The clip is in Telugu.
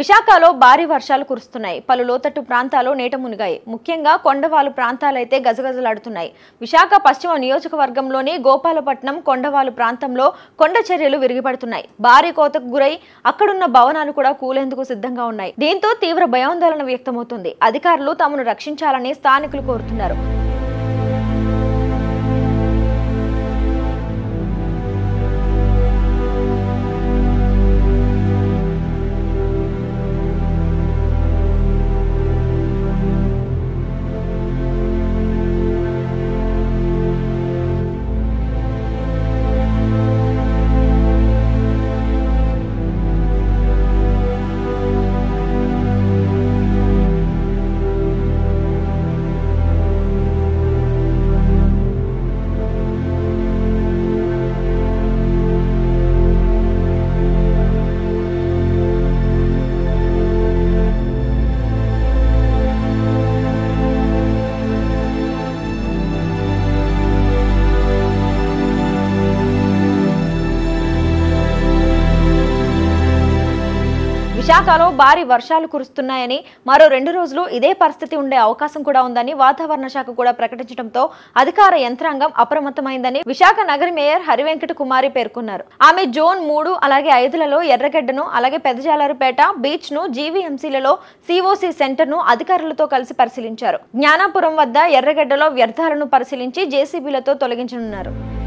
విశాఖలో భారీ వర్షాలు కురుస్తున్నాయి పలు లోతట్టు ప్రాంతాలు నీట మునిగాయి ముఖ్యంగా కొండవాలు ప్రాంతాలైతే గజగజలాడుతున్నాయి విశాఖ పశ్చిమ నియోజకవర్గంలోని గోపాలపట్నం కొండవాలు ప్రాంతంలో కొండ చర్యలు విరిగిపడుతున్నాయి భారీ కోతకు గురై అక్కడున్న భవనాలు కూడా కూలేందుకు సిద్ధంగా ఉన్నాయి దీంతో తీవ్ర భయాందోళన వ్యక్తమవుతుంది అధికారులు తమను రక్షించాలని స్థానికులు కోరుతున్నారు విశాఖలో భారీ వర్షాలు కురుస్తున్నాయని మరో రెండు రోజులు ఇదే పరిస్థితి ఉండే అవకాశం కూడా ఉందని వాతావరణ శాఖ కూడా ప్రకటించడంతో అధికార యంత్రాంగం అప్రమత్తమైందని విశాఖ నగరి మేయర్ హరివెంకట కుమారి పేర్కొన్నారు ఆమె జోన్ మూడు అలాగే ఐదులలో ఎర్రగడ్డను అలాగే పెదజాలారుపేట బీచ్ ను జీవీఎంసీలలో సిఓసి సెంటర్ ను అధికారులతో కలిసి పరిశీలించారు జ్ఞానాపురం వద్ద ఎర్రగడ్డలో వ్యర్థాలను పరిశీలించి జేసీబీలతో తొలగించనున్నారు